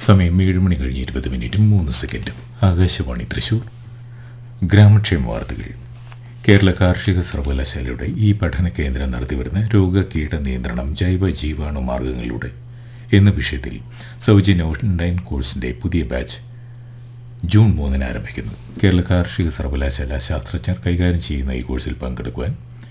സമയം ഏഴ് മണി കഴിഞ്ഞ് ഇരുപത് മിനിറ്റും മൂന്ന് സെക്കൻഡും ആകാശവാണി തൃശൂർ ഗ്രാമക്ഷേമ വാർത്തകൾ കേരള കാർഷിക സർവകലാശാലയുടെ ഈ പഠന കേന്ദ്രം നടത്തിവരുന്ന രോഗകീട നിയന്ത്രണം ജൈവ ജീവാണു മാർഗങ്ങളിലൂടെ എന്ന വിഷയത്തിൽ സൗജന്യ ഓൺലൈൻ കോഴ്സിന്റെ പുതിയ ബാച്ച് ജൂൺ മൂന്നിന് ആരംഭിക്കുന്നു കേരള കാർഷിക സർവകലാശാല ശാസ്ത്രജ്ഞർ കൈകാര്യം ചെയ്യുന്ന ഈ കോഴ്സിൽ പങ്കെടുക്കുവാൻ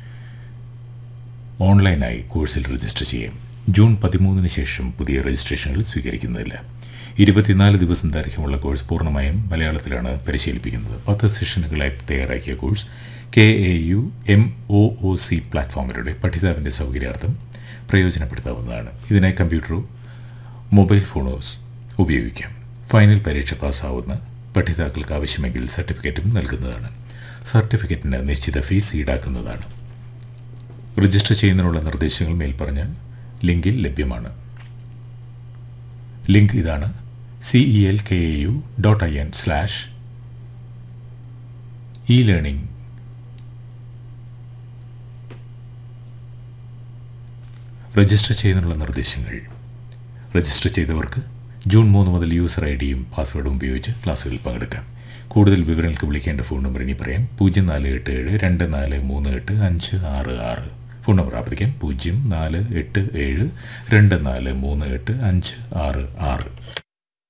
ഓൺലൈനായി കോഴ്സിൽ രജിസ്റ്റർ ചെയ്യും ജൂൺ പതിമൂന്നിന് ശേഷം പുതിയ രജിസ്ട്രേഷനുകൾ സ്വീകരിക്കുന്നതില്ല ഇരുപത്തിനാല് ദിവസം ദൈർഘ്യമുള്ള കോഴ്സ് പൂർണ്ണമായും മലയാളത്തിലാണ് പരിശീലിപ്പിക്കുന്നത് പത്ത് സെഷനുകളായി തയ്യാറാക്കിയ course K A U M O O C പ്ലാറ്റ്ഫോമിലൂടെ പഠിതാവിൻ്റെ സൗകര്യാർത്ഥം പ്രയോജനപ്പെടുത്താവുന്നതാണ് ഇതിനായി കമ്പ്യൂട്ടറോ മൊബൈൽ ഫോണോ സ് ഉപയോഗിക്കാം ഫൈനൽ പരീക്ഷ പാസ്സാവുന്ന പഠിതാക്കൾക്ക് ആവശ്യമെങ്കിൽ സർട്ടിഫിക്കറ്റും നൽകുന്നതാണ് സർട്ടിഫിക്കറ്റിന് നിശ്ചിത ഫീസ് ഈടാക്കുന്നതാണ് രജിസ്റ്റർ ചെയ്യുന്നതിനുള്ള നിർദ്ദേശങ്ങൾ മേൽപ്പറഞ്ഞ ലിങ്കിൽ ലഭ്യമാണ് ലിങ്ക് ഇതാണ് C E L K A U dot I N slash e learning register ചെയ്യുന്നതിനുള്ള നിർദ്ദേശങ്ങൾ രജിസ്റ്റർ ചെയ്തവർക്ക് ജൂൺ മൂന്ന് മുതൽ യൂസർ ഐ ഡിയും പാസ്വേഡും ഉപയോഗിച്ച് ക്ലാസ്സുകളിൽ പങ്കെടുക്കാം കൂടുതൽ വിവരങ്ങൾക്ക് വിളിക്കേണ്ട ഫോൺ നമ്പർ ഇനി പറയാം പൂജ്യം നാല് എട്ട് ഏഴ് രണ്ട് നാല് മൂന്ന് എട്ട് അഞ്ച് ആറ് ആറ് ഫോൺ നമ്പർ ആവർത്തിക്കാം പൂജ്യം നാല് എട്ട് ഏഴ് രണ്ട് നാല് മൂന്ന് എട്ട് അഞ്ച് ആറ് ആറ്